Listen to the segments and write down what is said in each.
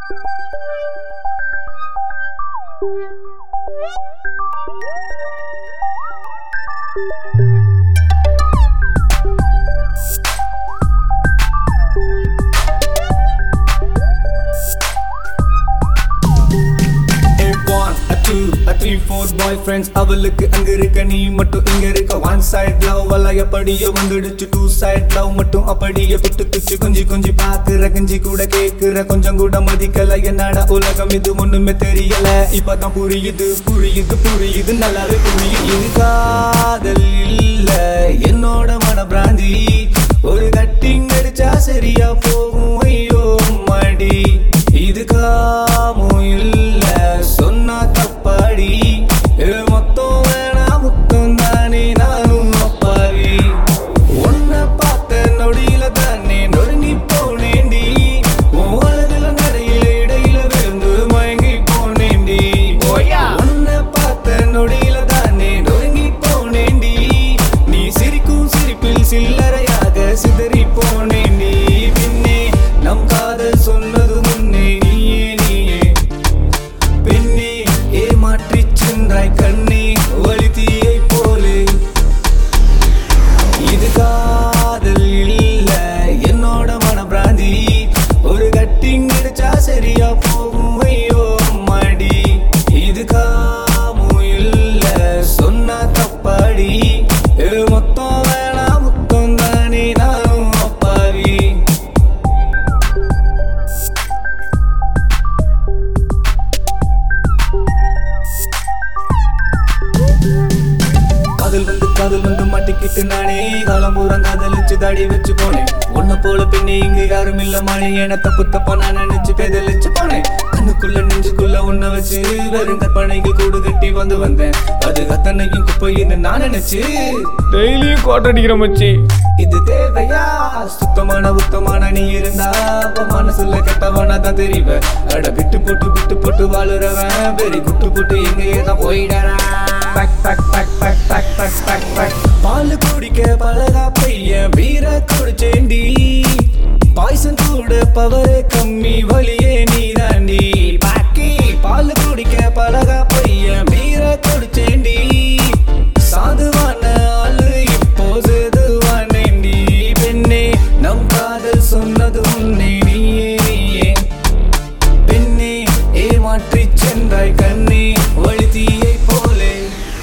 one, a two, a three, four boyfriends அவளுக்கு அங்க இருக்க நீ மட்டும் இங்க இருக்க ஒன் சைட் லவ் வலைய படிய வந்துடுச்சு டூ சைட் லவ் மட்டும் அப்படியே புட்டு குச்சி கொஞ்சி கொஞ்சி பாக்குற கஞ்சி கூட கேக்குற கொஞ்சம் கூட மதிக்கல என்னடா உலகம் இது ஒண்ணுமே தெரியல இப்பதான் புரியுது புரியுது புரியுது நல்லாவே புரியுது இது காதல் இல்ல என்னோட மன பிராந்தி ஒரு கட்டிங் அடிச்சா சரியா போகும் ஐயோ மடி இது காமும் இல்ல சொன்னா தப்பாடி இது மொத்தம் வேணா முத்தம் தானே நானும் அப்பாவி உன்னை பார்த்த நொடியில தானே நொறுங்கி போனேண்டி உன் உலகில நடையில இடையில விழுந்து மயங்கி போனேண்டி உன்னை பார்த்த நொடியில தானே நொறுங்கி போனேண்டி நீ சிரிக்கும் சிரிப்பில் சில்லறையாக சிதறி போனேண்டி பின்னே நம் காதல் சொன்னது முன்னே நீயே நீயே பெண்ணே ஏமாற்றிச் சென்றாய் கண்ணே வழி தீயை போலே இது காதல் இல்ல என்னோட மன பிராந்தி ஒரு கட்டிங் அடிச்சா சரியா போகும் ஐயோ மடி இது காமும் இல்ல சொன்னா தப்பாடி இது மொத்தம் வேணா முத்தம் தானே நானும் அப்பாவி காதல் வந்து காதல் வந்து மாட்டிக்கிட்டு நானே காலம் பூரா காதலிச்சு தாடி வச்சு போனேன் உன்னை போல பெண்ணே இங்க யாரும் இல்ல மானே என தப்பு தப்பா நான் நினைச்சு பேதலிச்சு போனேன் கண்ணுக்குள்ள நெஞ்சுக்குள்ள உன்னை வச்சு வெறும் கற்பனைக்கு கூடு கட்டி வந்து வந்தேன் அது கத்தனையும் குப்பைன்னு நான் நினைச்சு டெய்லியும் கோட்டை அடிக்கிற மச்சி இது தேவையா சுத்தமான உத்தமான நீ இருந்தா அப்ப மனசுல கெட்டவனா தான் தெரிவ அட விட்டு போட்டு விட்டு போட்டு வாழுறவன் வெறி குட்டு போட்டு எங்கேயே தான் போயிடறான் பக் பக் பக் பக் பக் பக் பக் பக் பால் குடிக்க பழகா பையன் வீர குடிச்சேண்டி பாய்சன் கூட பவரே கம்மி வழியே நீ தாண்டி பாக்கி பால் குடிக்க பழகா பையன் வீர குடிச்சேண்டி சாதுவான ஆளு இப்போ சேதுவானேண்டி பெண்ணே நம் காதல் சொன்னது உன்னை நீயே நீயே பெண்ணே ஏமாற்றிச் சென்றாய் கண்ணே வழி தீயை போலே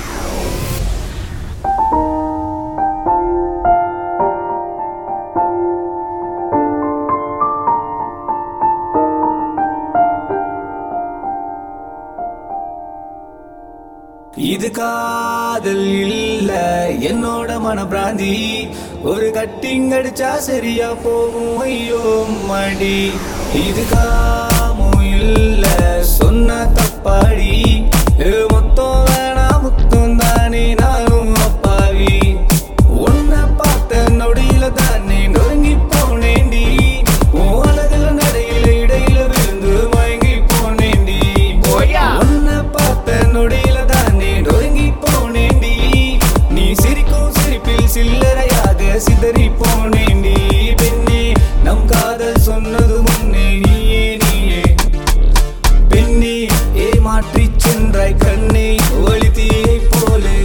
இது காதல் இல்ல என்னோட மன பிராந்தி ஒரு கட்டிங் அடிச்சா சரியா போகும் ஐயோ மடி இது காமும் இல்ல சொன்ன தப்பாடி இது மொத்தம் வேணா முத்தம் தானே நானும் அப்பாவி உன்னை பார்த்த நொடியில தானே நொறுங்கி போனேண்டி உன் உலகில நடையில இடையில விழுந்து மயங்கி போனேண்டி உன்னை பார்த்த நொடியில தானே நொறுங்கி போனேண்டி நீ சிரிக்கும் சிரிப்பில் சில்லறையாக சிதறி போனேண்டி பெண்ணே நம் காதல் சொன்னது முன்னே நீயே நீயே பெண்ணே ஏமாற்றிச் சென்றாய் கண்ணே வழி தீயை போலே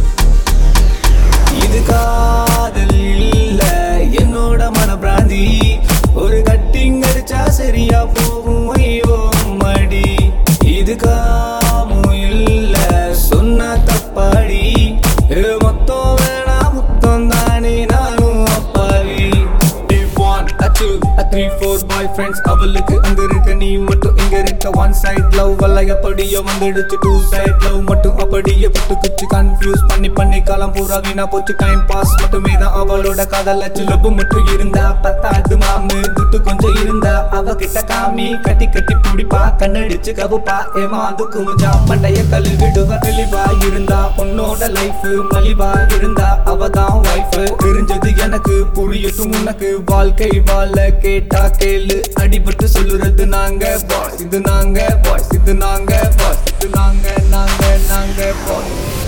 இது காதல் இல்ல என்னோட மன பிராந்தி ஒரு கட்டிங் அடிச்சா சரியா போகும் ஐயோ மடி இது காமும் இல்ல சொன்ன தப்பாடி இது மொத்தம் வேணா முத்தம் தானே நானும் அப்பாவி one a two a three four boyfriends அவளுக்கு அங்க இருக்க நீ மட்டும் இங்க இருக்க ஒன் சைட் லவ் வல்ல அப்படியே வந்துடுச்சு டூ சைட் லவ் மட்டும் அப்படியே புட்டு குச்சி கன்ஃபியூஸ் பண்ணி பண்ணி காலம் பூரா வீணா போச்சு டைம் பாஸ் மட்டுமே தான் அவளோட காதல் லப்பு மட்டும் இருந்தா பத்தாது மாமு துட்டு கொஞ்சம் இருந்தா அவ கிட்ட காமி கட்டி கட்டி பிடிப்பா கண்ணடிச்சு கவுப்பா ஏமா அது குமுஜா மண்டைய கழுவிடுவா தெளிவா இருந்தா உன்னோட லைஃப் மலிவா இருந்தா அவ தான் வைஃப் தெரிஞ்சது எனக்கு புரியட்டும் உனக்கு வாழ்க்கை வாழ கேட்டா கேளு அடிபட்டு சொல்லுறது நாங்க பாய்ஸ் இது நாங்க பாய்ஸ் இது நாங்க பாய்ஸ் இது நாங்க நாங்க நாங்க பாய்ஸ்